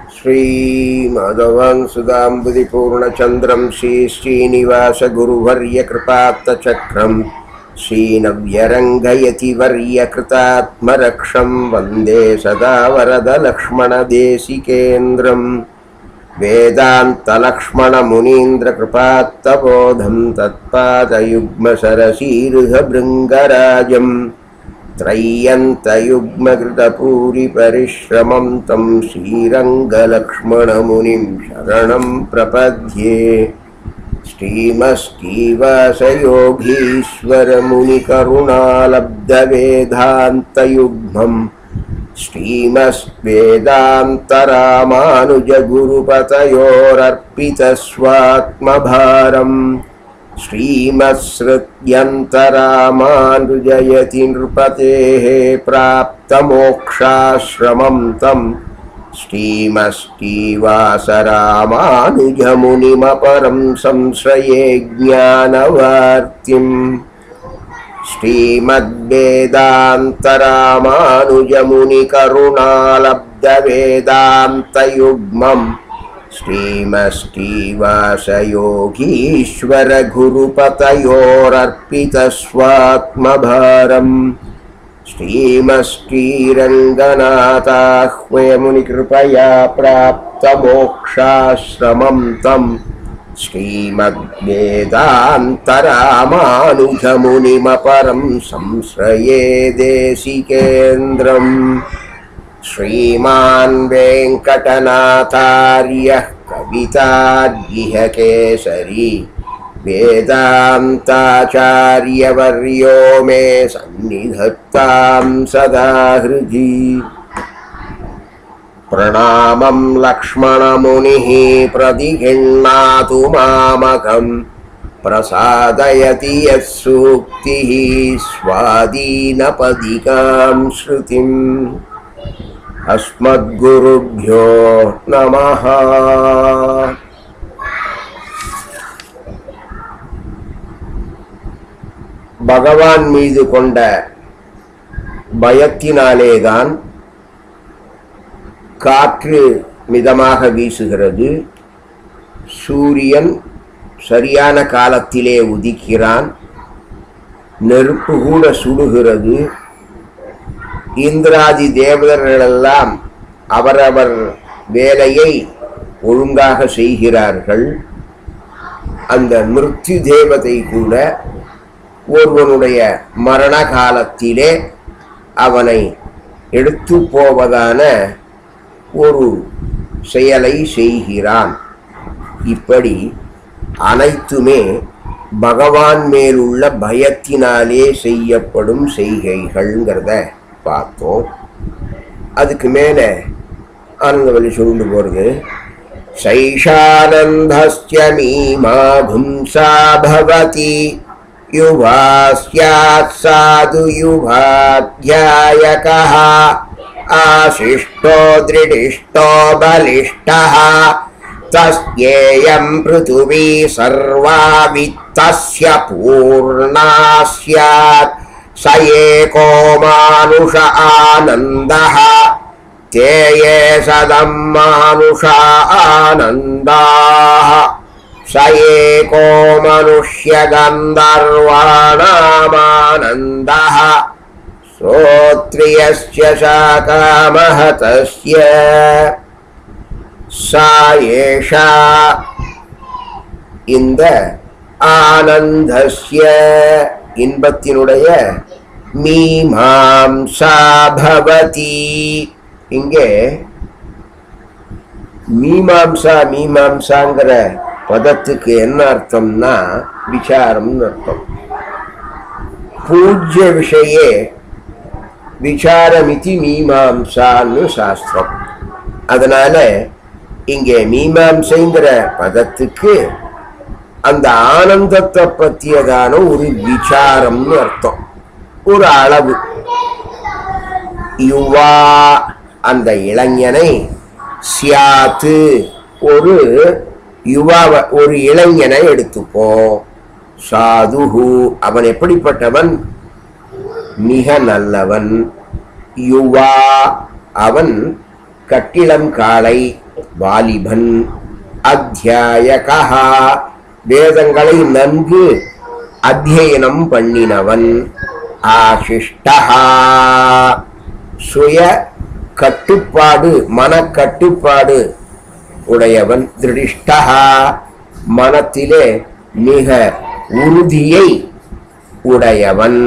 श्रीमाधवान् सुधाम्बुधिपूर्णचन्द्रं श्रीश्रीनिवासगुरुवर्यकृपात्तचक्रं श्रीनव्यरङ्गयति वर्यकृतात्मरक्षं वन्दे सदा वरदलक्ष्मणदेशिकेन्द्रम् वेदान्तलक्ष्मणमुनीन्द्रकृपात्तबोधं तत्पादयुग्मसरसीरुहभृङ्गराजम् त्रय्यन्तयुग्मकृतपूरिपरिश्रमं तं श्रीरङ्गलक्ष्मणमुनिं शरणं प्रपद्ये श्रीमश्रीवासयोगीश्वरमुनिकरुणालब्धवेदान्तयुग्मम् श्रीमस्वेदान्तरामानुजगुरुपतयोरर्पितस्वात्मभारम् श्रीमत्सृत्यन्तरामानुजयति नृपतेः प्राप्तमोक्षाश्रमं तं श्रीमस्तीवासरामानुजमुनिमपरं संश्रये ज्ञानवार्तिम् श्रीमद्वेदान्तरामानुजमुनिकरुणालब्धवेदान्तयुग्मम् श्रीमश्रीवासयोगीश्वरगुरुपतयोरर्पितस्वात्मभारम् श्रीमश्रीरङ्गनाथाह्वयमुनिकृपया प्राप्तमोक्षाश्रमं तं श्रीमद्वेदान्तरामानुजमुनिमपरं संश्रये देशिकेन्द्रम् श्रीमान् वेङ्कटनाथार्यः कविताद्गिहकेसरी वेदान्ताचार्यवर्यो मे सन्निधत्तां सदा हृदि प्रणामं लक्ष्मणमुनिः प्रतिगृह्णातु मामकम् प्रसादयति यः सूक्तिः स्वादीनपदिकां श्रुतिम् अस्मद्गुरुभ्यो नमः பகவான் மீது கொண்ட பயத்தினாலேதான் காற்று மிதமாக வீசுகிறது சூரியன் சரியான காலத்திலே உதிக்கிறான் நெருப்பு கூட சுடுகிறது இந்திராதி தேவதர்களெல்லாம் அவரவர் வேலையை ஒழுங்காக செய்கிறார்கள் அந்த மிருத்யு தேவதை கூட ஒருவனுடைய மரண காலத்திலே அவனை எடுத்து போவதான ஒரு செயலை செய்கிறான் இப்படி அனைத்துமே பகவான் மேலுள்ள பயத்தினாலே செய்யப்படும் செய்கைகள்ங்கிறத பார்த்தோம் அதுக்கு மேலே ஆனந்தவல்லி சொல்லிட்டு போகிறது சைஷானந்தஸ்ய மீமாகும்சா பவதி युवा स्यात् साधु युवाध्यायकः आशिष्टो दृढिष्टो बलिष्ठः तस्येयं पृथिवी सर्वा वित्तस्य पूर्णा स्यात् स एको मानुष आनन्दः ते ये सदं मानुषा आनन्दाः स एको मनुष्यगन्धर्वाणामानन्दः श्रोत्रियस्य शाकामहतस्य सा एषा இந்த ஆனந்தஸ்ய இன்பத்தினுடைய மீமாம்சா பவதி இங்கே மீமாம்சா மீமாம்சாங்கிற பதத்துக்கு என்ன அர்த்தம்னா விசாரம்னு அர்த்தம் பூஜ்ய விஷயே விசாரமிதி மீமாம்சான்னு சாஸ்திரம் அதனால இங்கே மீமாம்சைங்கிற பதத்துக்கு அந்த ஆனந்தத்தை பற்றியதான ஒரு விசாரம்னு அர்த்தம் ஒரு அளவு யுவா அந்த இளைஞனை சியாத்து ஒரு யுவாவ ஒரு இளைஞனை எடுத்துப்போம் சாதுஹு அவன் எப்படிப்பட்டவன் மிக நல்லவன் யுவா அவன் கட்டிளம் காளை வாலிபன் அத்தியாயகா வேதங்களை நன்கு அத்தியனம் பண்ணினவன் ஆசிஷ்டா சுய கட்டுப்பாடு மனக்கட்டுப்பாடு உடையவன் திருடிஷ்டா மனத்திலே மிக உறுதியை உடையவன்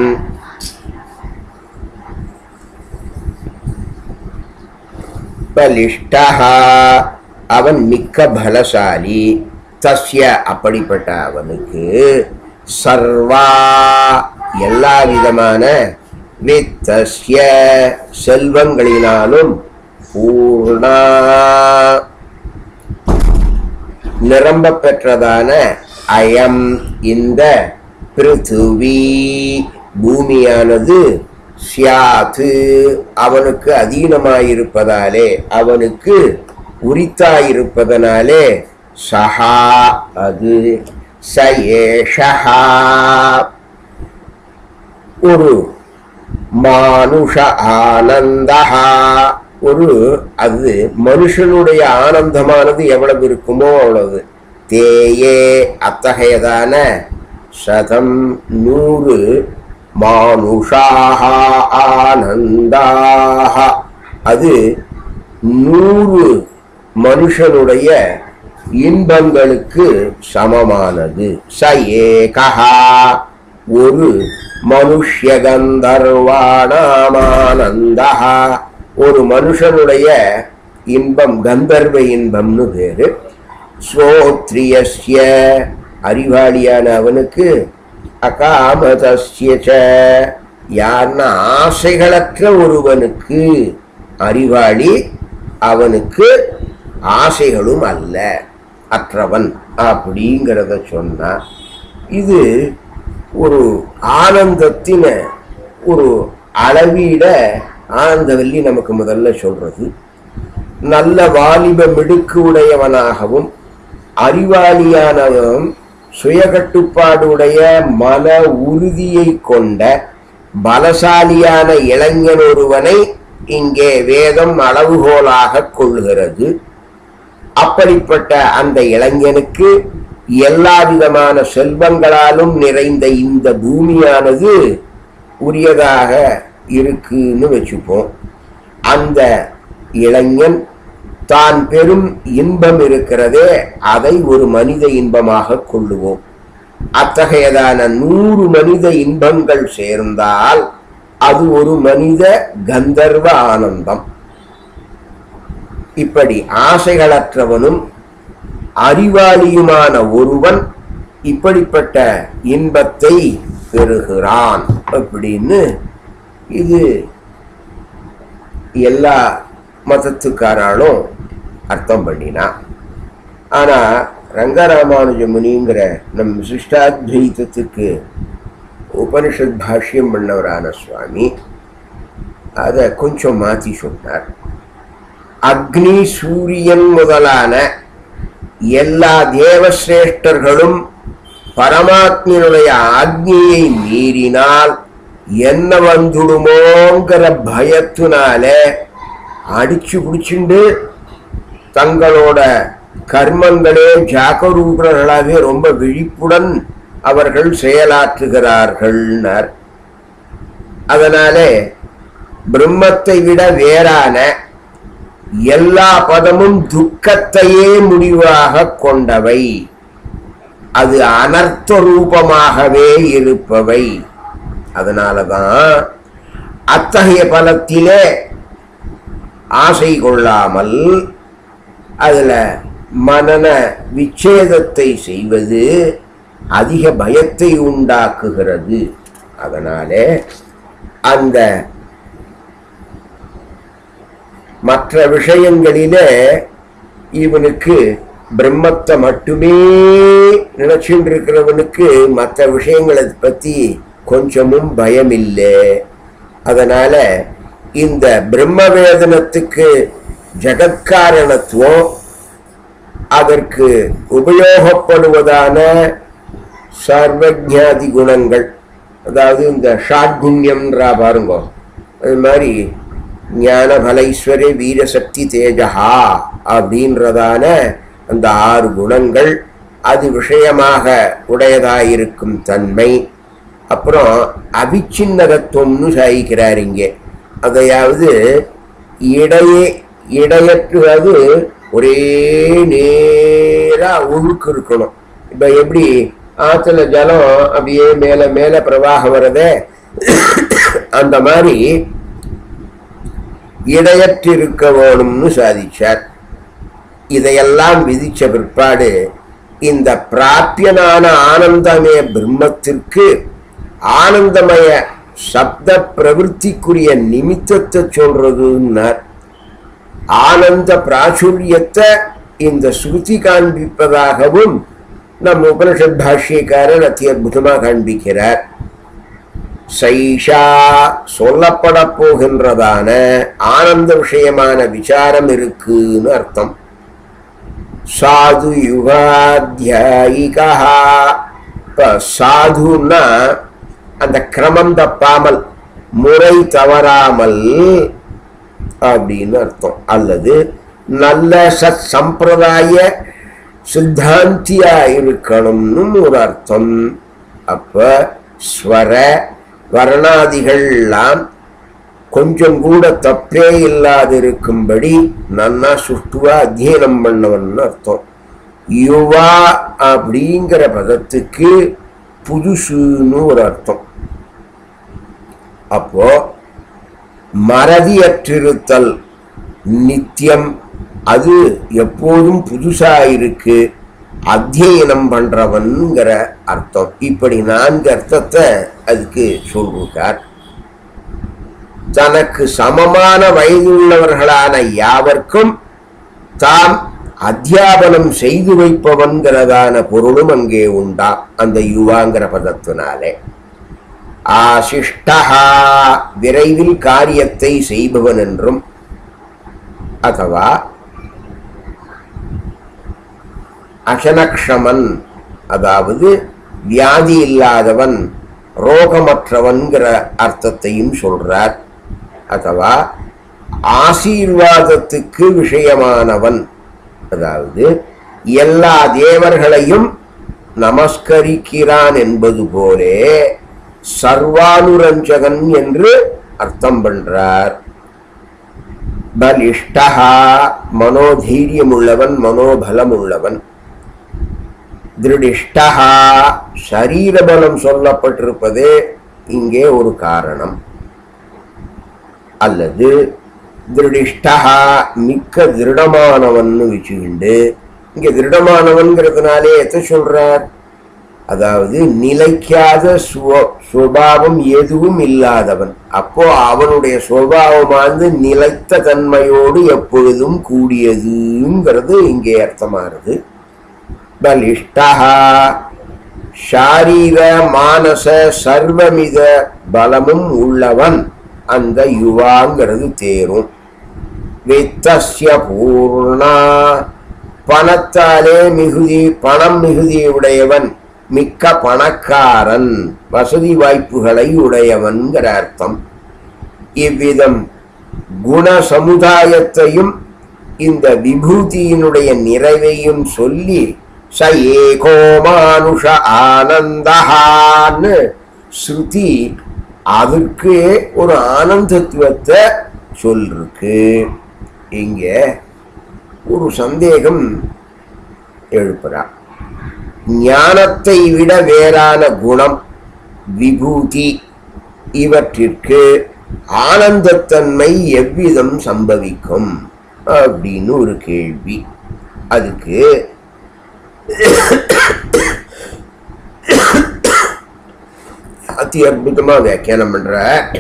பலிஷ்டா அவன் மிக்க பலசாலி தஸ்ய அப்படிப்பட்ட அவனுக்கு சர்வா எல்லா விதமான வித்தஸ்ய செல்வங்களினாலும் பூர்ணா நிரம்ப பெற்றதான அயம் இந்த பிருத்துவி பூமியானது சியாத்து அவனுக்கு அதீனமாயிருப்பதாலே அவனுக்கு உரித்தாயிருப்பதனாலே சஹா அது சயேஷா ஒரு மானுஷ ஆனந்தஹா ஒரு அது மனுஷனுடைய ஆனந்தமானது எவ்வளவு இருக்குமோ அவ்வளவு தேயே அத்தகையதான சதம் நூறு மானுஷாக ஆனந்தாக அது நூறு மனுஷனுடைய இன்பங்களுக்கு சமமானது ச ஏகா ஒரு மனுஷ்ய கந்தர்வானாமானந்தா ஒரு மனுஷனுடைய இன்பம் கந்தர்வ இன்பம்னு பேரு ஸ்ரோத்ரியஸ்ய அறிவாளியான அவனுக்கு அகாமதஸ்ய ச யார்னா ஆசைகளற்ற ஒருவனுக்கு அறிவாளி அவனுக்கு ஆசைகளும் அல்ல அற்றவன் அப்படிங்கிறத சொன்னா இது ஒரு ஆனந்தத்தின ஒரு அளவீட ஆனந்தவல்லி நமக்கு முதல்ல சொல்றது நல்ல வாலிப மிடுக்கு உடையவனாகவும் அறிவாளியானவனும் சுயகட்டுப்பாடுடைய மன உறுதியை கொண்ட பலசாலியான இளைஞன் ஒருவனை இங்கே வேதம் அளவுகோலாக கொள்கிறது அப்படிப்பட்ட அந்த இளைஞனுக்கு எல்லா விதமான செல்வங்களாலும் நிறைந்த இந்த பூமியானது உரியதாக இருக்குன்னு வச்சுப்போம் அந்த இளைஞன் தான் பெரும் இன்பம் இருக்கிறதே அதை ஒரு மனித இன்பமாக கொள்ளுவோம் அத்தகையதான நூறு மனித இன்பங்கள் சேர்ந்தால் அது ஒரு மனித கந்தர்வ ஆனந்தம் இப்படி ஆசைகளற்றவனும் அறிவாளியுமான ஒருவன் இப்படிப்பட்ட இன்பத்தை பெறுகிறான் அப்படின்னு இது எல்லா மதத்துக்காராலும் அர்த்தம் பண்ணினா ஆனா ரங்கராமானுஜ முனிங்கிற நம் விசிஷ்டாத்வைத்தத்துக்கு உபனிஷத் பாஷ்யம் பண்ணவரான சுவாமி அதை கொஞ்சம் மாற்றி சொன்னார் அக்னி சூரியன் முதலான எல்லா தேவசிரேஷ்டர்களும் பரமாத்மனுடைய ஆக்னியை மீறினால் என்ன வந்துடுமோங்கிற பயத்தினால அடிச்சு பிடிச்சுண்டு தங்களோட கர்மங்களே ஜாகரூகர்களாகவே ரொம்ப விழிப்புடன் அவர்கள் செயலாற்றுகிறார்கள்னர் அதனாலே பிரம்மத்தை விட வேறான எல்லா பதமும் துக்கத்தையே முடிவாக கொண்டவை அது அனர்த்த ரூபமாகவே இருப்பவை அதனாலதான் அத்தகைய பலத்திலே ஆசை கொள்ளாமல் அதுல மனன விச்சேதத்தை செய்வது அதிக பயத்தை உண்டாக்குகிறது அதனாலே அந்த மற்ற விஷயங்களிலே இவனுக்கு பிரம்மத்தை மட்டுமே நினைச்சுட்டு இருக்கிறவனுக்கு மற்ற விஷயங்களை பத்தி கொஞ்சமும் பயம் இல்லை அதனால இந்த பிரம்ம வேதனத்துக்கு ஜகத்காரணத்துவம் அதற்கு உபயோகப்படுவதான சர்வஜாதி குணங்கள் அதாவது இந்த ஷாட்குண்யம்ன்றா பாருங்க அது மாதிரி ஞான பலைஸ்வரே வீரசக்தி தேஜஹா அப்படின்றதான அந்த ஆறு குணங்கள் அது விஷயமாக உடையதாயிருக்கும் தன்மை அப்புறம் அவிச்சின்னகத்துவம்னு சாதிக்கிறார் இங்கே அதையாவது இடையே இடையற்றுவது ஒரே நேரா ஒழுக்கு இருக்கணும் இப்ப எப்படி ஆத்துல ஜலம் அப்படியே மேல மேல பிரவாகம் வரதே அந்த மாதிரி இடையற்றிருக்க வேணும்னு சாதிச்சார் இதையெல்லாம் விதிச்ச பிற்பாடு இந்த பிராப்பியனான ஆனந்தமய பிரம்மத்திற்கு ஆனந்தமய சப்த பிரவருத்திக்குரிய நிமித்தத்தை சொல்றதுன்னார் ஆனந்த பிராச்சுரியத்தை இந்த ஸ்ருதி காண்பிப்பதாகவும் நம் உபனிஷத் பாஷ்யக்காரர் அத்தி அற்புதமாக காண்பிக்கிறார் சைஷா சொல்லப்பட போகின்றதான ஆனந்த விஷயமான விசாரம் இருக்குன்னு அர்த்தம் சாது யுகாத்தியாயிகா இப்ப சாதுன்னா அந்த கிரமம் தப்பாமல் முறை தவறாமல் அப்படின்னு அர்த்தம் அல்லது நல்ல சத் சம்பிரதாய சித்தாந்தியா இருக்கணும்னு ஒரு அர்த்தம் அப்ப ஸ்வர வர்ணாதிகள்லாம் கொஞ்சம் கூட தப்பே இல்லாதிருக்கும்படி நன்னா சுஷ்டுவா அத்தியனம் பண்ணவன் அர்த்தம் யுவா அப்படிங்கிற பதத்துக்கு புதுசுன்னு ஒரு அர்த்தம் அப்போ மறதியற்றிருத்தல் நித்தியம் அது எப்போதும் புதுசா இருக்கு அத்தியனம் பண்றவன்கிற அர்த்தம் இப்படி நான்கு அர்த்தத்தை அதுக்கு சொல்றார் தனக்கு சமமான வயதுள்ளவர்களான யாவர்க்கும் தாம் அத்தியாபனம் செய்து வைப்பவன்கிறதான பொருளும் அங்கே உண்டா அந்த யுவாங்கிற பதத்தினாலே ஆசிஷ்டஹா விரைவில் காரியத்தை செய்பவன் என்றும் அதுவா அசனக்ஷமன் அதாவது வியாதி இல்லாதவன் ரோகமற்றவன்கிற அர்த்தத்தையும் சொல்றார் அதுவா ஆசீர்வாதத்துக்கு விஷயமானவன் அதாவது எல்லா தேவர்களையும் நமஸ்கரிக்கிறான் என்பது போலே சர்வானுரஞ்சகன் என்று அர்த்தம் பண்றார் பலிஷ்டா மனோதீரியம் உள்ளவன் மனோபலம் உள்ளவன் திருடிஷ்டா சரீர பலம் சொல்லப்பட்டிருப்பதே இங்கே ஒரு காரணம் அல்லது திருடிஷ்டா மிக்க திருடமானவன்னு வச்சுக்கிண்டு இங்க திருடமானவன்கிறதுனாலே எத்த சொல்றார் அதாவது நிலைக்காத சுவ- சுபாவம் எதுவும் இல்லாதவன் அப்போ அவனுடைய சுபாவமானது நிலைத்த தன்மையோடு எப்பொழுதும் கூடியதுங்கிறது இங்கே அர்த்தமானது பலிஷ்டா ஷாரீர மானச சர்வமித பலமும் உள்ளவன் அந்த யுவாங்கிறது தேரும் வித்தஸ்ய பூர்ணா பணத்தாலே மிகுதி பணம் மிகுதி உடையவன் மிக்க பணக்காரன் வசதி வாய்ப்புகளை உடையவன்கிற அர்த்தம் இவ்விதம் குண சமுதாயத்தையும் இந்த விபூதியினுடைய நிறைவையும் சொல்லி ச ஏகோ மானுஷ ஆனந்தஹான்னு ஸ்ருதி அதற்கு ஒரு ஆனந்தத்துவத்தை சொல்லிருக்கு இங்க ஒரு சந்தேகம் எழுப்புறா ஞானத்தை விட வேறான குணம் விபூதி இவற்றிற்கு ஆனந்தத்தன்மை எவ்விதம் சம்பவிக்கும் அப்படின்னு ஒரு கேள்வி அதுக்கு அதி அற்புதமா வியாக்கியானம் பண்ற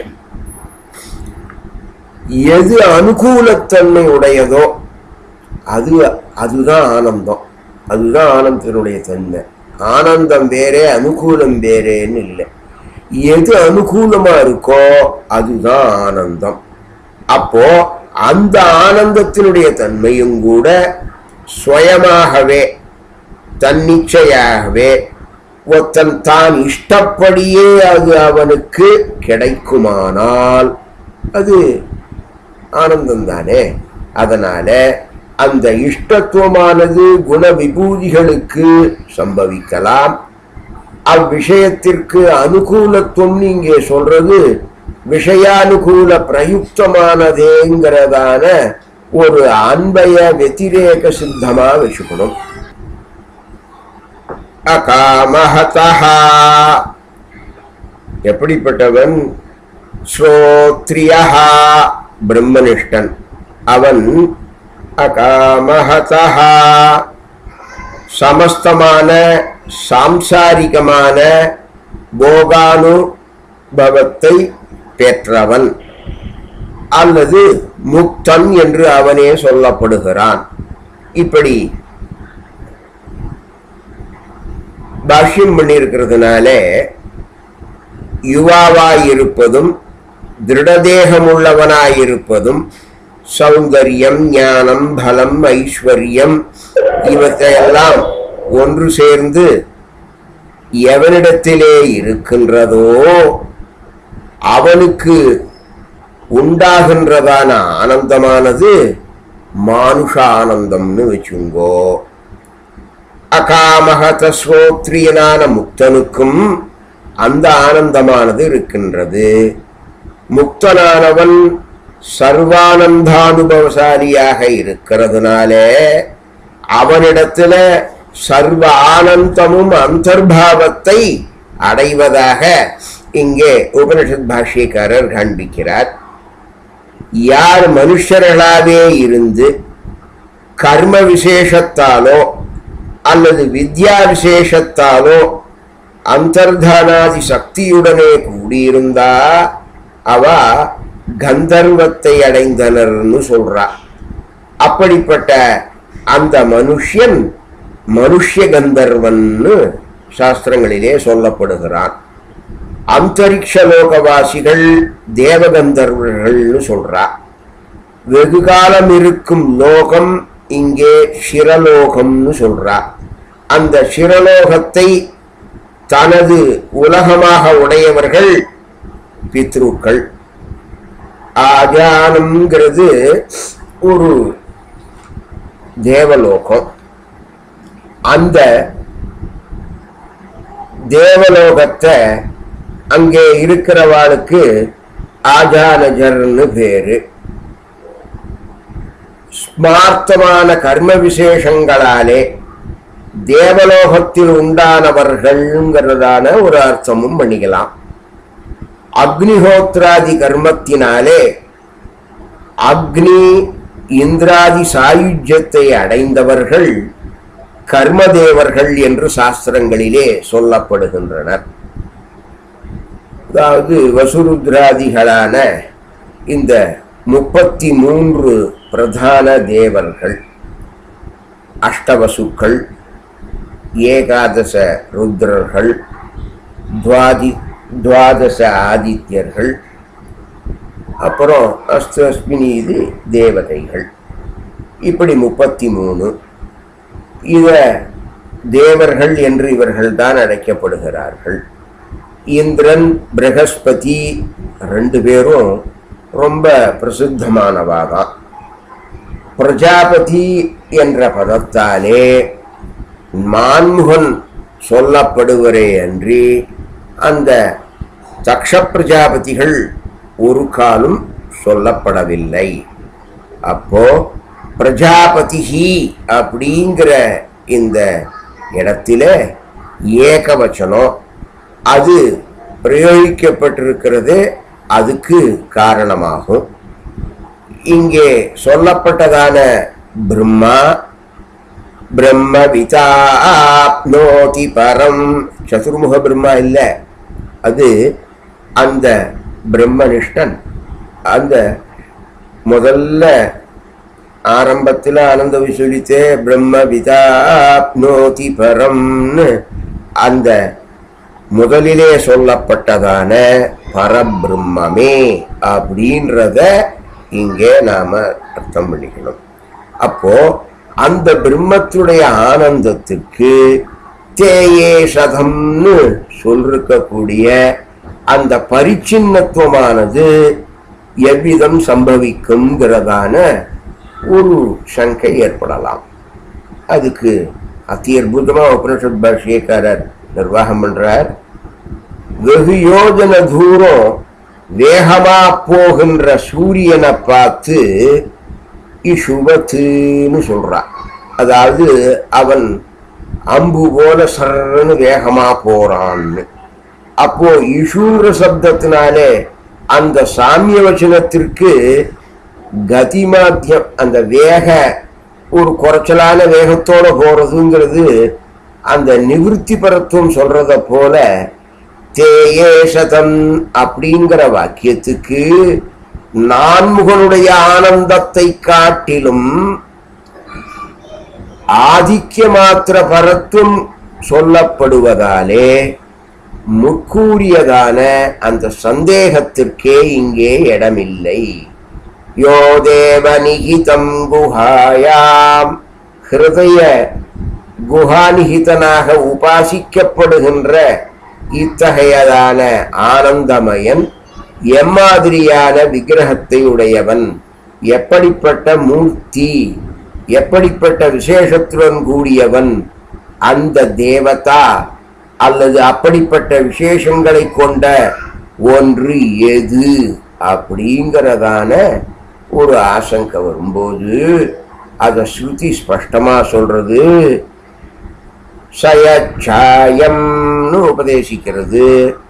எது அனுகூலத்தன்மை உடையதோ அது அதுதான் ஆனந்தம் அதுதான் ஆனந்தத்தினுடைய தன்மை ஆனந்தம் வேறே அனுகூலம் வேறேன்னு இல்லை எது அனுகூலமா இருக்கோ அதுதான் ஆனந்தம் அப்போ அந்த ஆனந்தத்தினுடைய தன்மையும் கூட சுயமாகவே தன்னிச்சையாகவே ஒருத்தன் தான் இஷ்டப்படியே அது அவனுக்கு கிடைக்குமானால் அது ஆனந்தம் தானே அதனால அந்த இஷ்டத்துவமானது குண விபூதிகளுக்கு சம்பவிக்கலாம் அவ்விஷயத்திற்கு அனுகூலத்துவம் இங்கே சொல்றது விஷயானுகூல பிரயுக்தமானதேங்கிறதான ஒரு அன்பய வெத்திரேக சித்தமா வச்சுக்கணும் அகாமஹதா எப்படிப்பட்டவன் ஸ்ரோத்ரியா பிரம்மனிஷ்டன் அவன் அகாமஹதா சமஸ்தமான சாம்சாரிகமான போகானுபவத்தை பெற்றவன் அல்லது முக்தன் என்று அவனே சொல்லப்படுகிறான் இப்படி பாஷ்யம் பண்ணியிருக்கிறதுனால யுவாவாயிருப்பதும் திருடதேகமுள்ளவனாயிருப்பதும் சௌந்தரியம் ஞானம் பலம் ஐஸ்வர்யம் இவற்றையெல்லாம் ஒன்று சேர்ந்து எவனிடத்திலே இருக்கின்றதோ அவனுக்கு உண்டாகின்றதான ஆனந்தமானது மானுஷ ஆனந்தம்னு வச்சுங்கோ அகாமகத ஸ்ரோத்ரியனான முக்தனுக்கும் அந்த ஆனந்தமானது இருக்கின்றது முக்தனானவன் சர்வானந்தானுபவசாலியாக இருக்கிறதுனாலே அவனிடத்துல சர்வ ஆனந்தமும் அந்தர்பாவத்தை அடைவதாக இங்கே உபனிஷத் பாஷ்யக்காரர் காண்பிக்கிறார் யார் மனுஷர்களாவே இருந்து கர்ம விசேஷத்தாலோ அல்லது வித்யா விசேஷத்தாலோ அந்தர்தானாதி சக்தியுடனே கூடியிருந்தா அவ கந்தர்வத்தை அடைந்தனர்னு சொல்றா அப்படிப்பட்ட அந்த மனுஷ்யன் மனுஷ்ய கந்தர்வன்னு சாஸ்திரங்களிலே சொல்லப்படுகிறான் அந்தரிக்ஷ லோகவாசிகள் தேவகந்தர்வர்கள்னு சொல்றா வெகு காலம் இருக்கும் லோகம் இங்கே சிரலோகம்னு சொல்றா அந்த சிரலோகத்தை தனது உலகமாக உடையவர்கள் பித்ருக்கள் ஆஜானம்ங்கிறது ஒரு தேவலோகம் அந்த தேவலோகத்தை அங்கே இருக்கிறவாளுக்கு ஆஜானஜர்னு பேரு ஸ்மார்த்தமான கர்ம விசேஷங்களாலே தேவலோகத்தில் உண்டானவர்கள்ங்கிறதான ஒரு அர்த்தமும் பண்ணிக்கலாம் அக்னிஹோத்ராதி கர்மத்தினாலே அக்னி இந்திராதி சாயுஜ்யத்தை அடைந்தவர்கள் கர்மதேவர்கள் என்று சாஸ்திரங்களிலே சொல்லப்படுகின்றனர் அதாவது வசுருத்ராதிகளான இந்த முப்பத்தி மூன்று பிரதான தேவர்கள் அஷ்டவசுக்கள் ஏகாதச ருத்ரர்கள் துவாதி துவாதச ஆதித்யர்கள் அப்புறம் அஸ்து அஸ்மினி இது தேவதைகள் இப்படி முப்பத்தி மூணு இத தேவர்கள் என்று இவர்கள் தான் அழைக்கப்படுகிறார்கள் இந்திரன் பிரகஸ்பதி ரெண்டு பேரும் ரொம்ப பிரசித்தமானவாதான் பிரஜாபதி என்ற பதத்தாலே மான்முகன் சொல்லப்படுவரே அன்றி அந்த தக்ஷ பிரஜாபதிகள் ஒரு காலும் சொல்லப்படவில்லை அப்போ பிரஜாபதிஹி அப்படிங்கிற இந்த இடத்தில ஏகவச்சனம் அது பிரயோகிக்கப்பட்டிருக்கிறது அதுக்கு காரணமாகும் இங்கே சொல்லப்பட்டதான பிரம்மா பிரம்ம விதாப்னோதி பரம் சதுர்முக பிரம்மா இல்லை அது அந்த பிரம்மனிஷ்டன் அந்த முதல்ல ஆரம்பத்தில் ஆனந்த விசுலித்தே பிரம்ம விதாப்னோதி பரம்னு அந்த முதலிலே சொல்லப்பட்டதான பரபிரம்மே அப்படின்றத இங்கே நாம அர்த்தம் பண்ணிக்கணும் அப்போ அந்த பிரம்மத்துடைய ஆனந்தத்துக்கு தேயே சதம்னு சொல்லிருக்கக்கூடிய அந்த பரிச்சின்னத்துவமானது எவ்விதம் சம்பவிக்குங்கிறதான ஒரு சங்கை ஏற்படலாம் அதுக்கு அத்தி அற்புதமா உபனிஷத் பாஷ்யக்காரர் நிர்வாகம் பண்றார் வெகு யோஜன தூரம் வேகமா போகின்ற சூரியனை பார்த்து இசுபத்துன்னு சொல்றான் அதாவது அவன் அம்பு போல சரன்னு வேகமா போறான்னு அப்போ இஷுங்கிற சப்தத்தினாலே அந்த சாமிய வச்சனத்திற்கு கதிமாத்தியம் அந்த வேக ஒரு குறைச்சலான வேகத்தோட போறதுங்கிறது அந்த நிவிருத்தி பரத்துவம் சொல்றத போல தேயேஷதம் அப்படிங்கிற வாக்கியத்துக்கு நான்முகனுடைய ஆனந்தத்தை காட்டிலும் ஆதிக்க மாத்திர பரத்துவம் சொல்லப்படுவதாலே முற்கூறியதான அந்த சந்தேகத்திற்கே இங்கே இடமில்லை யோ தேவ நிகிதம் குஹாயாம் ஹிருதய குஹாநிகிதனாக உபாசிக்கப்படுகின்ற இத்தகையதான ஆனந்தமயன் எம்மாதிரியான விக்கிரகத்தை உடையவன் எப்படிப்பட்ட மூர்த்தி எப்படிப்பட்ட விசேஷத்துடன் கூடியவன் அந்த தேவதா அல்லது அப்படிப்பட்ட விசேஷங்களை கொண்ட ஒன்று எது அப்படிங்கிறதான ஒரு ஆசங்கை வரும்போது அதை ஸ்ருதி ஸ்பஷ்டமா சொல்றது சயச்சாயம்னு உபதேசிக்கிறது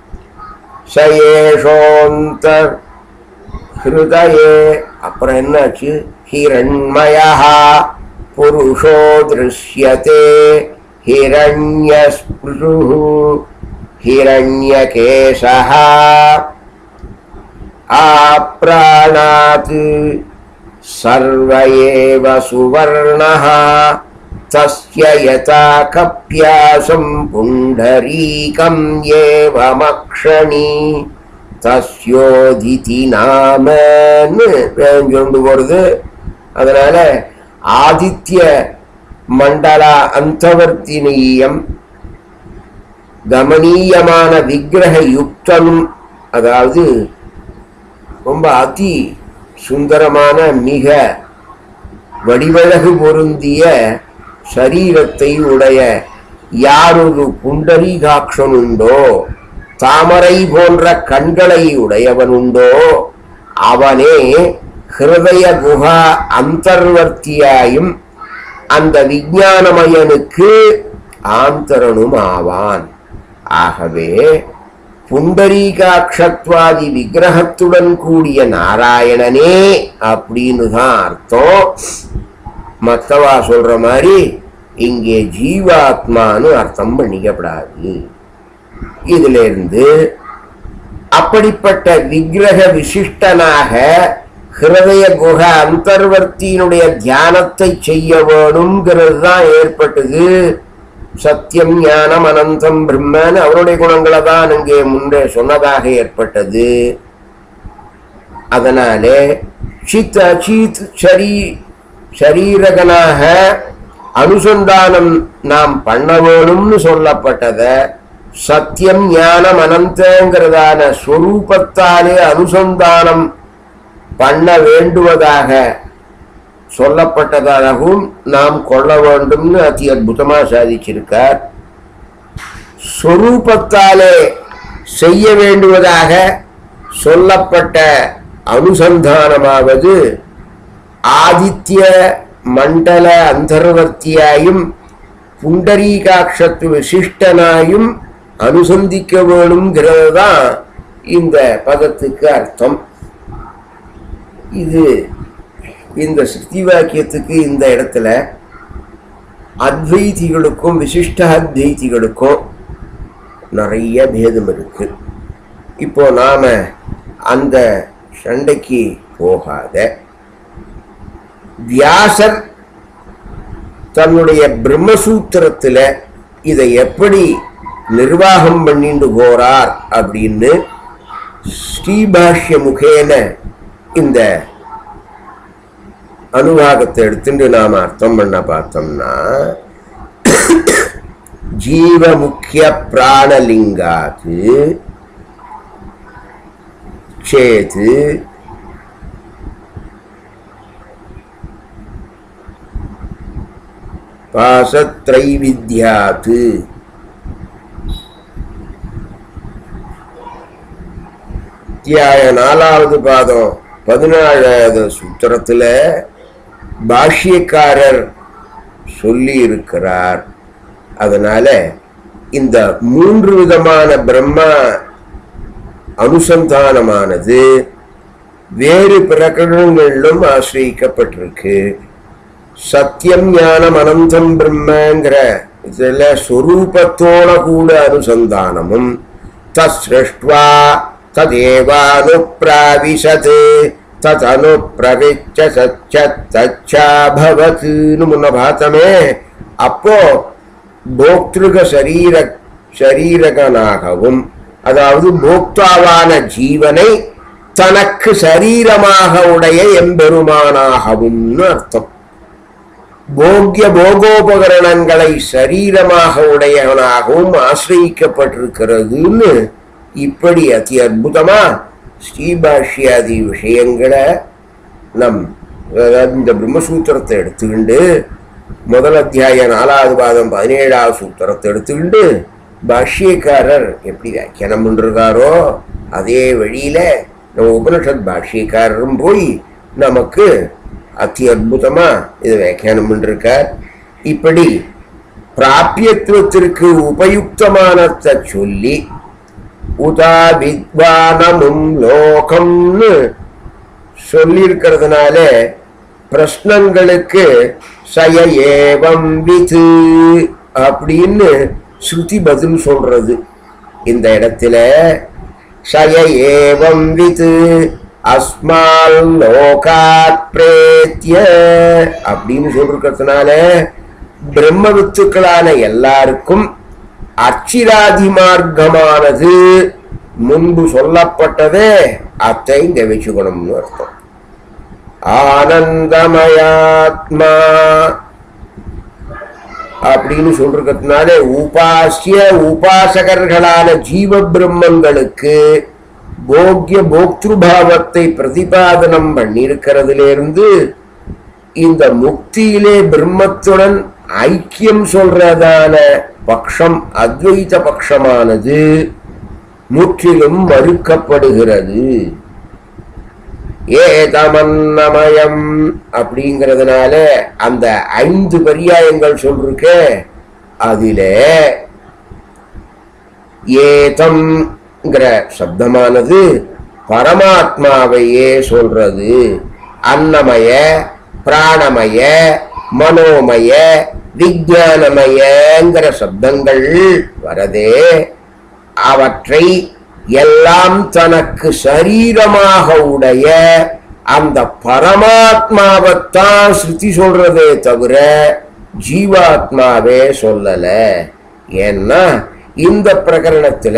சயேஷோந்த ஹிருதயே அப்புறம் என்னாச்சு ஹிரண்மயா புருஷோ திருஷ்யதே ஹிரண்யஸ்பிருஷு ஹிரண்யகேசः ஆப்ராணாத் सर्व एव सुवर्णः तस्य यथा कप्यासं पुण्डरीकम् एवमक्षणि தஸ்யோதிதி நாமன்னு கொண்டு போறது அதனால ஆதித்ய மண்டல அந்தவர்த்தினீயம் கமனீயமான விக்கிரக யுக்தனும் அதாவது ரொம்ப அதி சுந்தரமான மிக வடிவழகு பொருந்திய சரீரத்தை உடைய யாரொரு புண்டரீகாட்சன் உண்டோ தாமரை போன்ற கண்களை உடையவன் உண்டோ அவனே ஹிருதய குஹா அந்தர்வர்த்தியாயும் அந்த விஞ்ஞானமயனுக்கு ஆந்தரனும் ஆவான் ஆகவே புண்டரீகாட்சத்வாதி விக்கிரகத்துடன் கூடிய நாராயணனே அப்படின்னு தான் அர்த்தம் மத்தவா சொல்ற மாதிரி இங்கே ஜீவாத்மான்னு அர்த்தம் பண்ணிக்கப்படாது இதுல இருந்து அப்படிப்பட்ட விக்கிரக விசிஷ்டனாக ஹிருதய குஹ அந்தர்வர்த்தியினுடைய தியானத்தை செய்ய வேணுங்கிறது தான் ஏற்பட்டது சத்தியம் ஞானம் அனந்தம் பிரம்மன் அவருடைய குணங்களை தான் இங்கே முன்னே சொன்னதாக ஏற்பட்டது அதனாலே சித் அச்சித் சரீ சரீரகனாக அனுசந்தானம் நாம் பண்ண வேணும்னு சொல்லப்பட்டத சத்தியம் ஞானம் அனந்தங்கிறதான ஸ்வரூபத்தாலே அனுசந்தானம் பண்ண வேண்டுவதாக சொல்லப்பட்டதாகவும் நாம் கொள்ள வேண்டும்னு அதி அற்புதமா சாதிச்சிருக்கார் ஸ்வரூபத்தாலே செய்ய வேண்டுவதாக சொல்லப்பட்ட அனுசந்தானமாவது ஆதித்ய மண்டல அந்தர்வர்த்தியாயும் புண்டரீகாட்சத்து விசிஷ்டனாயும் அனுசந்திக்க வேணுங்கிறது தான் இந்த பதத்துக்கு அர்த்தம் இது இந்த சித்தி வாக்கியத்துக்கு இந்த இடத்துல அத்வைதிகளுக்கும் விசிஷ்ட அத்வைதிகளுக்கும் நிறைய பேதம் இருக்கு இப்போ நாம அந்த சண்டைக்கு போகாத வியாசர் தன்னுடைய பிரம்மசூத்திரத்துல இதை எப்படி நிர்வாகம் பண்ணிட்டு போறார் அப்படின்னு ஸ்ரீபாஷ்ய முகேன இந்த அனுவாகத்தை எடுத்துட்டு நாம அர்த்தம் பண்ண பார்த்தோம்னா ஜீவ முக்கிய பிராணலிங்காத்து சேது பாசத்ரைவித்யாத்து அத்தியாய நாலாவது பாதம் பதினாலாவது சூத்திரத்துல பாஷ்யக்காரர் சொல்லி இருக்கிறார் அதனால இந்த மூன்று விதமான பிரம்மா அனுசந்தானமானது வேறு பிரகடனங்களிலும் ஆசிரியக்கப்பட்டிருக்கு சத்தியம் ஞானம் அனந்தம் பிரம்மங்கிற இதுல சொரூபத்தோட கூட அனுசந்தானமும் தஸ்ருஷ்டுவா ததேவானுப்பிராவிசத் ததனு பிரவிச்ச சச்ச தச்சாபவத்னு முன்ன பார்த்தமே அப்போ போக்திருக சரீர சரீரகனாகவும் அதாவது போக்தாவான ஜீவனை தனக்கு சரீரமாக உடைய எம்பெருமானாகவும்னு அர்த்தம் போக்கிய போகோபகரணங்களை சரீரமாக உடையவனாகவும் ஆசிரியிக்கப்பட்டிருக்கிறதுன்னு இப்படி அதி அற்புதமா ஸ்ரீபாஷ்யாதி விஷயங்களை நம் அதாவது இந்த பிரம்மசூத்திரத்தை எடுத்துக்கிண்டு முதல் அத்தியாய நாலாவது பாதம் பதினேழாவது சூத்திரத்தை எடுத்துக்கிண்டு பாஷ்யக்காரர் எப்படி வியாக்கியானம் பண்ணிருக்காரோ அதே வழியில நம்ம உபனிஷத் பாஷ்யக்காரரும் போய் நமக்கு அதி அற்புதமா இதை வியாக்கியானம் பண்ணிருக்கார் இப்படி பிராபியத்துவத்திற்கு உபயுக்தமானத்தை சொல்லி உதா வித்வானமும் லோகம்னு சொல்லியிருக்கிறதுனால பிரஷ்னங்களுக்கு சய ஏவம் விது அப்படின்னு ஸ்ருதி பதில் சொல்றது இந்த இடத்துல சய ஏவம் விது அஸ்மால் லோகாத் பிரேத்திய அப்படின்னு சொல்லிருக்கிறதுனால பிரம்ம வித்துக்களான எல்லாருக்கும் அச்சிராதி மார்க்கமானது முன்பு சொல்லப்பட்டதே அத்தை இங்க வச்சுக்கணும்னு அர்த்தம் ஆனந்தமயாத்மா அப்படின்னு சொல்றதுனால உபாசிய உபாசகர்களான ஜீவ பிரம்மங்களுக்கு போக்கிய போக்திருபாவத்தை பிரதிபாதனம் பண்ணியிருக்கிறதுல இருந்து இந்த முக்தியிலே பிரம்மத்துடன் ஐக்கியம் சொல்றதான பக்ஷம் அத்வைத பக்ஷமானது முற்றிலும் மறுக்கப்படுகிறது ஏதமன்னமயம் அப்படிங்கிறதுனால அந்த ஐந்து பரியாயங்கள் சொல்லிருக்க அதில ஏதம்ங்கிற சப்தமானது பரமாத்மாவையே சொல்றது அன்னமய பிராணமய மனோமய விஜயானமயங்கிற சப்தங்கள் வரதே அவற்றை எல்லாம் தனக்கு சரீரமாக உடைய அந்த பரமாத்மாவைத்தான் ஸ்ருதி சொல்றதே தவிர ஜீவாத்மாவே சொல்லல ஏன்னா இந்த பிரகரணத்துல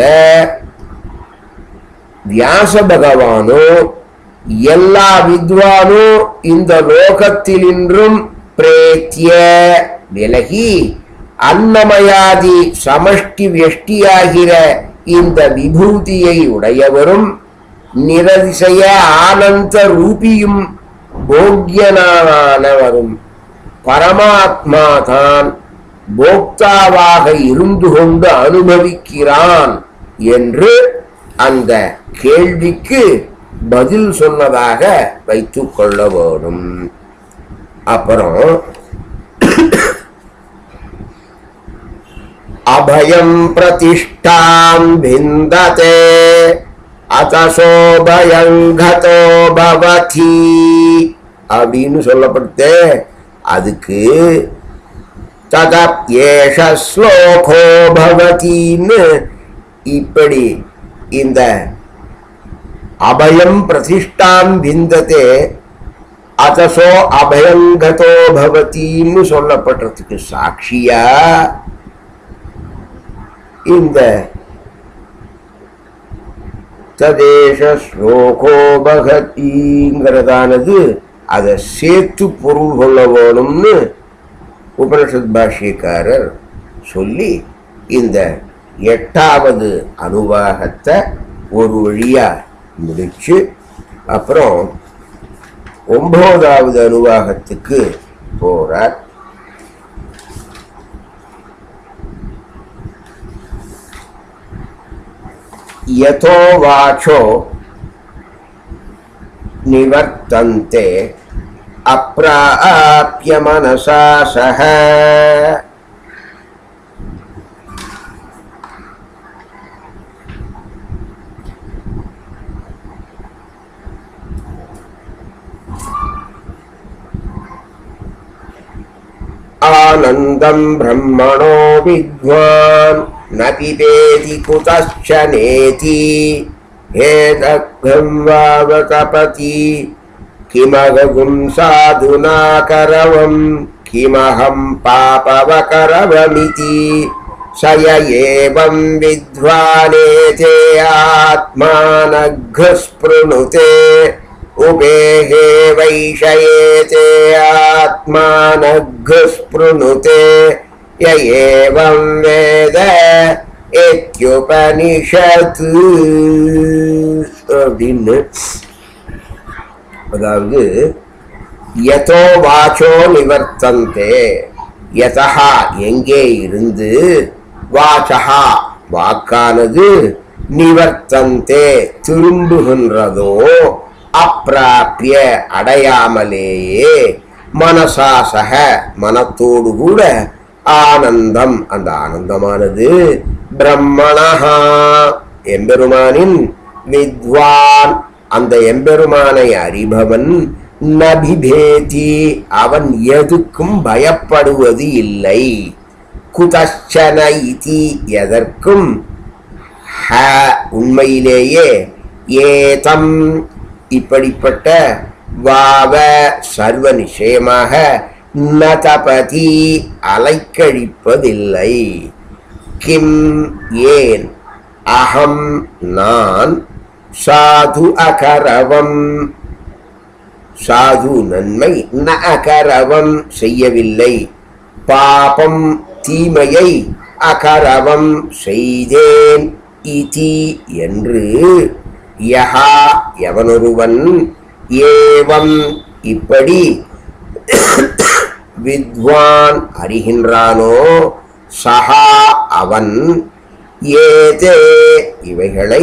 வியாச பகவானும் எல்லா வித்வானும் இந்த லோகத்திலின்றும் பிரேத்திய விலகி அன்னமயாதி சமஷ்டி வெஷ்டியாகிற இந்த விபூதியை உடையவரும் நிரதிசய ஆனந்த ரூபியும் போக்கியனானவரும் பரமாத்மா தான் போக்தாவாக இருந்து கொண்டு அனுபவிக்கிறான் என்று அந்த கேள்விக்கு பதில் சொன்னதாக வைத்துக் கொள்ள வேணும் அப்புறம் அபயம் பிரதிஷ்டாம் விந்ததே அத்தசோ பயங்கதோ பவதி அப்படின்னு சொல்லப்படுத்தே அதுக்கு தத ஏஷ ஸ்லோகோ பவதின்னு இப்படி இந்த அபயம் பிரதிஷ்டாம் விந்ததே அத்தசோ அபயங்கதோ பவதின்னு சொல்லப்படுறதுக்கு சாட்சியா இந்த ததேஷ ஸ்லோகோ பகதிங்கிறதானது அதை சேர்த்து பொருள் கொள்ள வேணும்னு உபனிஷத் பாஷ்யக்காரர் சொல்லி இந்த எட்டாவது அனுவாகத்தை ஒரு வழியா முடிச்சு அப்புறம் ஒன்பதாவது அனுவாகத்துக்கு போறார் யதோ வாச்சோ நிவர்த்தந்தே அப்பிராப்ய மனசா சக आनन्दं ब्रह्मणो विद्वान् न पिबेति कुतश्च नेति हेदग्धं वावतपति किमगुं साधुना करवं किमहं पापवकरवमिति स य एवं विद्वानेते आत्मानघ्रस्पृणुते उपेहे वैषयेते आत्मानघ्रस्पृणुते य एवं वेद இத்யுபனிஷத் அப்படின்னு அதாவது யதோ வாச்சோ நிவர்த்தந்தே யதா எங்கே இருந்து வாச்சகா வாக்கானது நிவர்த்தந்தே திரும்புகின்றதோ அப்பிராப்பிய அடையாமலேயே மனசாசக மனத்தோடு கூட ஆனந்தம் அந்த ஆனந்தமானது பிரம்மணஹா எம்பெருமானின் வித்வான் அந்த எம்பெருமானை அறிபவன் நபிபேதி அவன் எதுக்கும் பயப்படுவது இல்லை குதச்சன இதி எதற்கும் ஹ உண்மையிலேயே ஏதம் இப்படிப்பட்ட வாவ சர்வ நிச்சயமாக நதபதி அலைக்கழிப்பதில்லை கிம் ஏன் அகம் நான் சாது அகரவம் சாது நன்மை ந அகரவம் செய்யவில்லை பாபம் தீமையை அகரவம் செய்தேன் இதி என்று யஹா எவனொருவன் ஏவம் இப்படி வித்வான் அறிகின்றானோ சஹா அவன் ஏதே இவைகளை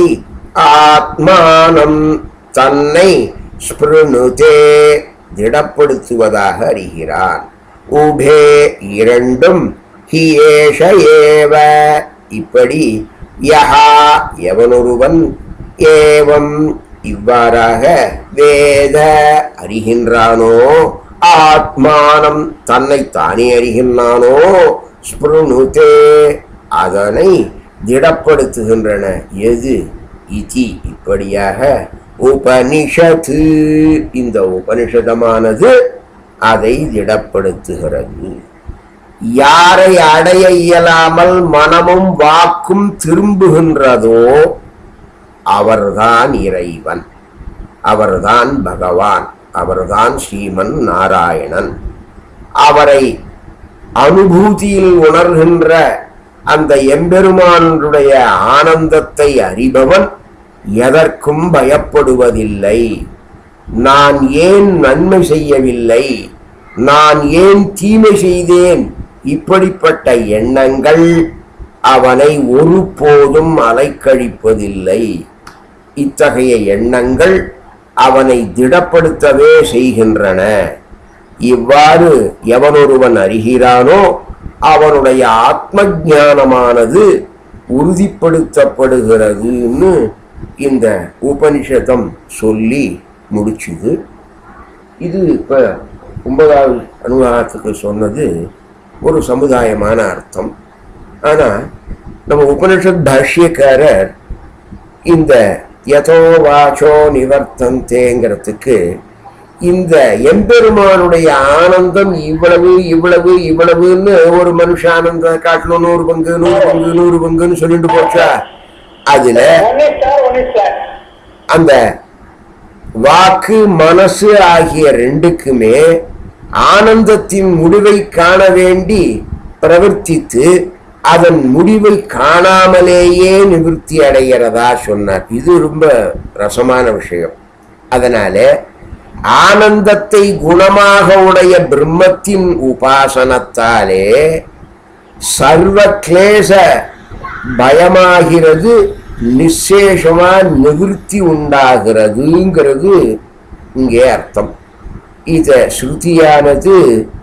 ஆத்மானம் தன்னை ஸ்பிருணுதே திடப்படுத்துவதாக அறிகிறான் உபே இரண்டும் ஹி ஏஷ ஏவ இப்படி யஹா எவனொருவன் ஏவம் இவ்வாறாக வேத அறிகின்றானோ ஆத்மானம் தன்னை தானே அறிகின்றானோ ஸ்பிருணுதே அதனை திடப்படுத்துகின்றன எது இதி இப்படியாக உபனிஷத்து இந்த உபனிஷதமானது அதை திடப்படுத்துகிறது யாரை அடைய இயலாமல் மனமும் வாக்கும் திரும்புகின்றதோ அவர்தான் இறைவன் அவர்தான் பகவான் அவர்தான் ஸ்ரீமன் நாராயணன் அவரை அனுபூதியில் உணர்கின்ற அந்த எம்பெருமானுடைய ஆனந்தத்தை அறிபவன் எதற்கும் பயப்படுவதில்லை நான் ஏன் நன்மை செய்யவில்லை நான் ஏன் தீமை செய்தேன் இப்படிப்பட்ட எண்ணங்கள் அவனை ஒருபோதும் அலைக்கழிப்பதில்லை இத்தகைய எண்ணங்கள் அவனை திடப்படுத்தவே செய்கின்றன இவ்வாறு எவனொருவன் அறிகிறானோ அவனுடைய ஆத்ம ஞானமானது உறுதிப்படுத்தப்படுகிறதுன்னு இந்த உபனிஷதம் சொல்லி முடிச்சுது இது இப்ப ஒன்பதாவது அனுகாரத்துக்கு சொன்னது ஒரு சமுதாயமான அர்த்தம் ஆனா நம்ம உபனிஷத் பாஷ்யக்காரர் இந்த யதோ வாச்சோ நிவர்த்தந்தேங்கிறதுக்கு இந்த எம்பெருமானுடைய ஆனந்தம் இவ்வளவு இவ்வளவு இவ்வளவுன்னு ஒரு மனுஷ ஆனந்த காட்டிலும் நூறு பங்கு நூறு பங்கு நூறு பங்குன்னு சொல்லிட்டு போச்சா அதுல one is sir one is sir அந்த வாக்கு மனசு ஆகிய ரெண்டுக்குமே ஆனந்தத்தின் முடிவை காண வேண்டி பிரவர்த்தித்து அதன் முடிவை காணாமலேயே நிவர்த்தி அடைகிறதா சொன்னார் இது ரொம்ப ரசமான விஷயம் அதனால ஆனந்தத்தை குணமாக உடைய பிரம்மத்தின் உபாசனத்தாலே சர்வ கிளேச பயமாகிறது நிசேஷமா நிவிருத்தி உண்டாகிறதுங்கிறது இங்கே அர்த்தம் இத ஸ்ருதியானது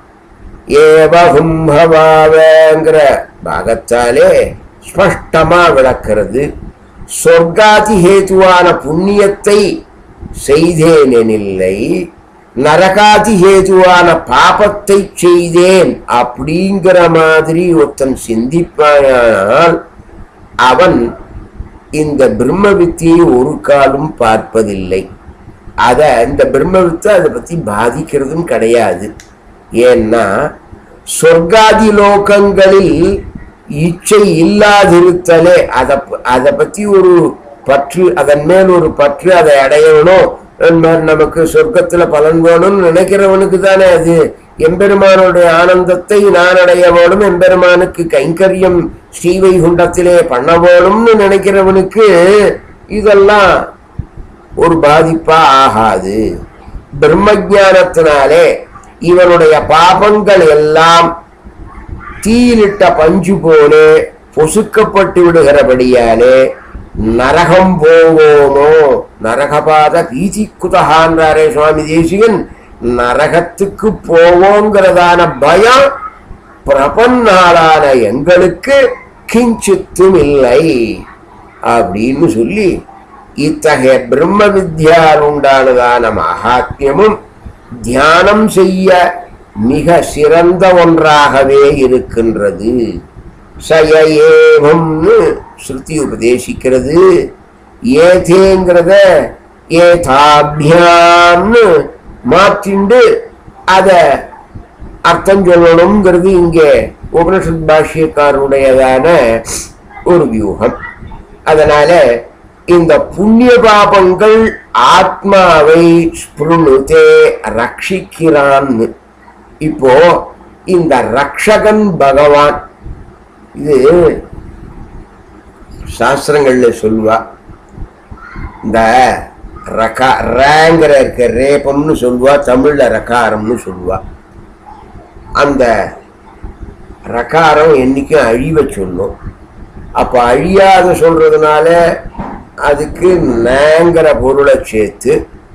ஏவகும்பவாவங்கிற பாகத்தாலே ஸ்பஷ்டமா விளக்கிறது சொர்க்காதி ஹேதுவான புண்ணியத்தை செய்தேனெனில்லை நரகாதி ஹேதுவான பாபத்தை செய்தேன் அப்படிங்கிற மாதிரி ஒருத்தன் சிந்திப்பானால் அவன் இந்த பிரம்ம வித்தியை ஒரு காலும் பார்ப்பதில்லை அத இந்த பிரம்ம வித்தை அதை பத்தி பாதிக்கிறதும் கிடையாது ஏன்னா சொர்க்காதி லோகங்களில் இச்சை இல்லாதிருத்தலே அதை அதை பத்தி ஒரு பற்று அதன் மேல் ஒரு பற்று அதை அடையணும் என்பது நமக்கு சொர்க்கத்துல பலன் வேணும்னு நினைக்கிறவனுக்கு தானே அது எம்பெருமானுடைய ஆனந்தத்தை நான் அடைய வேணும் எம்பெருமானுக்கு கைங்கரியம் ஸ்ரீவைகுண்டத்திலே பண்ண வேணும்னு நினைக்கிறவனுக்கு இதெல்லாம் ஒரு பாதிப்பா ஆகாது பிரம்ம ஞானத்தினாலே இவனுடைய பாபங்கள் எல்லாம் தீயிலிட்ட பஞ்சு போலே பொசுக்கப்பட்டு விடுகிறபடியாலே நரகம் போவோமோ நரகபாத பீதி குதகான்றாரே சுவாமி தேசிகன் நரகத்துக்கு போவோங்கிறதான பயம் பிரபன்னாளான எங்களுக்கு கிஞ்சித்தும் இல்லை அப்படின்னு சொல்லி இத்தகைய பிரம்ம வித்யால் உண்டானதான மகாத்மியமும் தியானம் செய்ய மிக சிறந்த ஒன்றாகவே இருக்கின்றது சய ஏவம்னு ஸ்ருதி உபதேசிக்கிறது ஏதேங்கிறத ஏதாபியாம்னு மாற்றிண்டு அத அர்த்தம் சொல்லணுங்கிறது இங்கே உபனிஷத் பாஷ்யக்காரருடையதான ஒரு வியூகம் அதனால இந்த புண்ணிய பாபங்கள் ஆத்மாவை ஸ்பிருணுதே ரட்சிக்கிறான்னு இப்போ இந்த ரக்ஷகன் பகவான் இது சாஸ்திரங்கள்ல சொல்லுவா இந்த ரகா ரேங்கிற இருக்க ரேபம்னு சொல்லுவா தமிழ்ல ரகாரம்னு சொல்லுவா அந்த ரகாரம் என்னைக்கும் அழிவை சொல்லும் அப்ப அழியாத சொல்றதுனால அதுக்கு நேங்கிற பொருளை சேர்த்து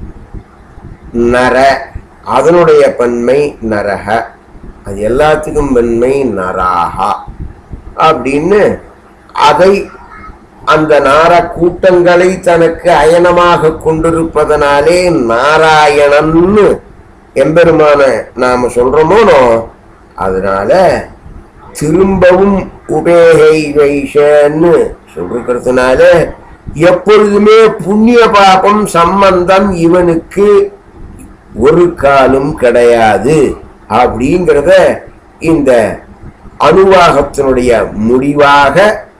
நர அதனுடைய பன்மை நரக அது எல்லாத்துக்கும் பன்மை நராகா அப்படின்னு அதை அந்த நார கூட்டங்களை தனக்கு அயனமாக கொண்டிருப்பதனாலே நாராயணன்னு எம்பெருமான நாம சொல்றோமோனோ அதனால திரும்பவும் உபேகை வைஷன்னு சொல்லிருக்கிறதுனால எப்பொழுதுமே புண்ணிய பாபம் சம்பந்தம் இவனுக்கு ஒரு காலும் கிடையாது அப்படிங்கிறத இந்த அணுவாகத்தினுடைய முடிவாக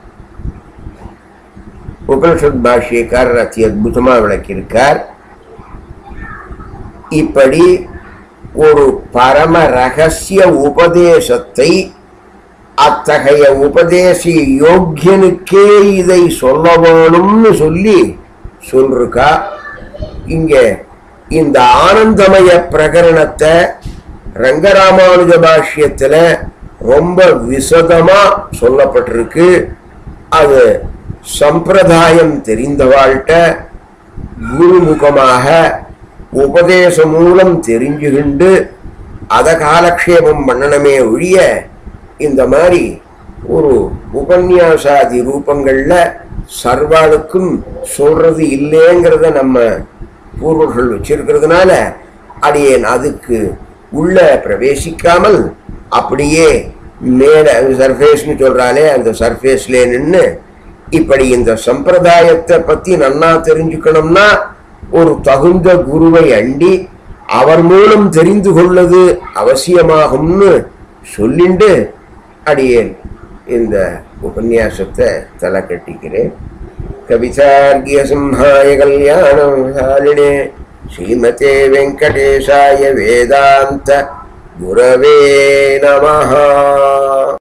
உபனிஷத் பாஷ்யக்காரர் அதி அற்புதமா விளக்கியிருக்கார் இப்படி ஒரு பரம ரகசிய உபதேசத்தை அத்தகைய உபதேச யோக்கியனுக்கே இதை சொல்ல வேணும்னு சொல்லி சொல்லிருக்கா இங்க இந்த ஆனந்தமய பிரகரணத்தை ரங்கராமானுஜ பாஷ்யத்துல ரொம்ப விசதமா சொல்லப்பட்டிருக்கு அது சம்பிரதாயம் தெரிந்தவாழ்கிட்ட குருமுகமாக உபதேசம் மூலம் தெரிஞ்சுகிண்டு அதை காலக்ஷேபம் பண்ணணுமே ஒழிய இந்த மாதிரி ஒரு உபன்யாசாதி ரூபங்கள்ல சர்வாளுக்கும் சொல்றது இல்லைங்கிறத நம்ம பூர்வர்கள் வச்சிருக்கிறதுனால அடியேன் அதுக்கு உள்ள பிரவேசிக்காமல் அப்படியே மேல சர்ஃபேஸ்னு சொல்றாலே அந்த சர்ஃபேஸ்ல நின்று இப்படி இந்த சம்பிரதாயத்தை பத்தி நன்னா தெரிஞ்சுக்கணும்னா ஒரு தகுந்த குருவை அண்டி அவர் மூலம் தெரிந்து கொள்ளது அவசியமாகும்னு சொல்லிண்டு அடியேன் இந்த உபன்யாசத்தை தலை கட்டிக்கிறேன் கவிதார்கிய சிம்ஹாய கல்யாணம் சாலினே ஸ்ரீமதே வெங்கடேசாய வேதாந்த குரவே நமஹா